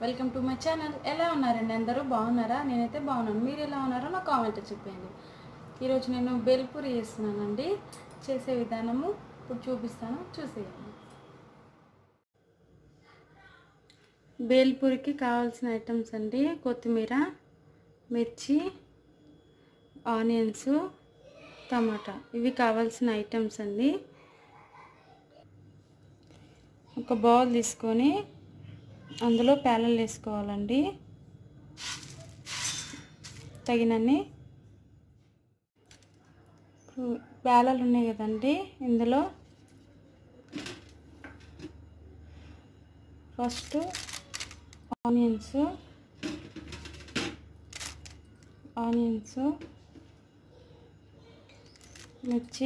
welcome to my channel ఎలా ఉన్నారండి అందరూ బాగున్నారా నేనైతే బాగున్నాను మీరు ఎలా ఉన్నారో నా కామెంట్ చెప్పండి ఈరోజు నేను బేల్పూరి చేస్తున్నానండి చేసే విధానము ఇప్పుడు చూపిస్తాను చూసేయండి బేల్పూరికి కావాల్సిన ఐటమ్స్ అండి కొత్తిమీర మిర్చి ఆనియన్స్ టమాటా ఇవి కావాల్సిన ఐటమ్స్ అండి ఒక బౌల్ తీసుకొని అందులో ప్యాలలు వేసుకోవాలండి తగినన్ని ప్యాలలు ఉన్నాయి కదండి ఇందులో ఫస్ట్ ఆనియన్స్ ఆనియన్స్ మిర్చి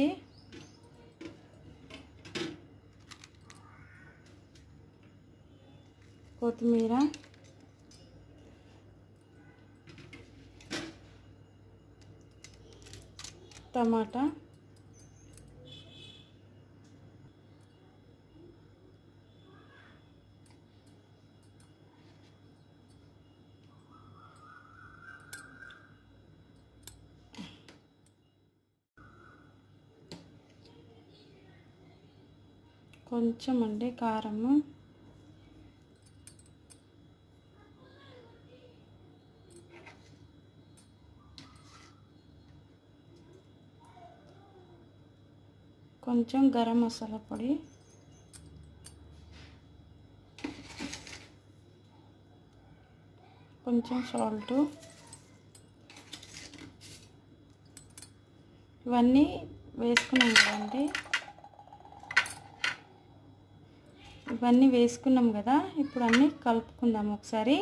కొత్తిమీర టమాటా కొంచెం అండి కారము కొంచెం గరం మసాలా పొడి కొంచెం సాల్ట్ ఇవన్నీ వేసుకున్నాం కదండి ఇవన్నీ వేసుకున్నాం కదా ఇప్పుడు అన్నీ కలుపుకుందాం ఒకసారి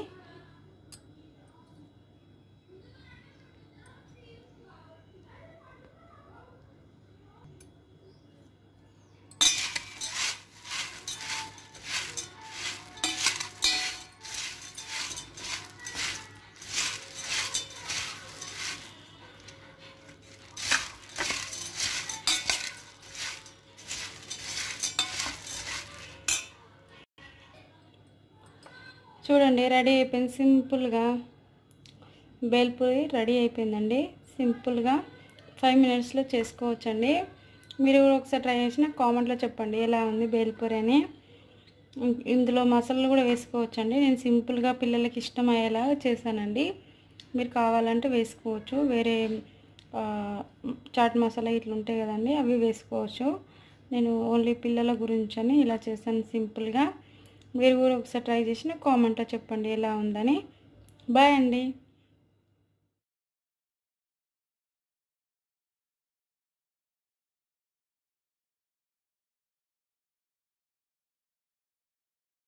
చూడండి రెడీ అయిపోయింది సింపుల్గా బేల్పూరి రెడీ అయిపోయిందండి సింపుల్గా ఫైవ్ మినిట్స్లో చేసుకోవచ్చండి మీరు కూడా ఒకసారి ట్రై చేసిన కామెంట్లో చెప్పండి ఎలా ఉంది బేల్పూరి అని ఇందులో మసాలాలు కూడా వేసుకోవచ్చండి నేను సింపుల్గా పిల్లలకి ఇష్టం అయ్యేలా చేశానండి మీరు కావాలంటే వేసుకోవచ్చు వేరే చాట్ మసాలా ఇట్లా ఉంటాయి కదండి అవి వేసుకోవచ్చు నేను ఓన్లీ పిల్లల గురించి అని ఇలా చేశాను సింపుల్గా మీరు కూడా ఒకసారి ట్రై చేసిన కామెంట్లో చెప్పండి ఎలా ఉందని బాయ్ అండి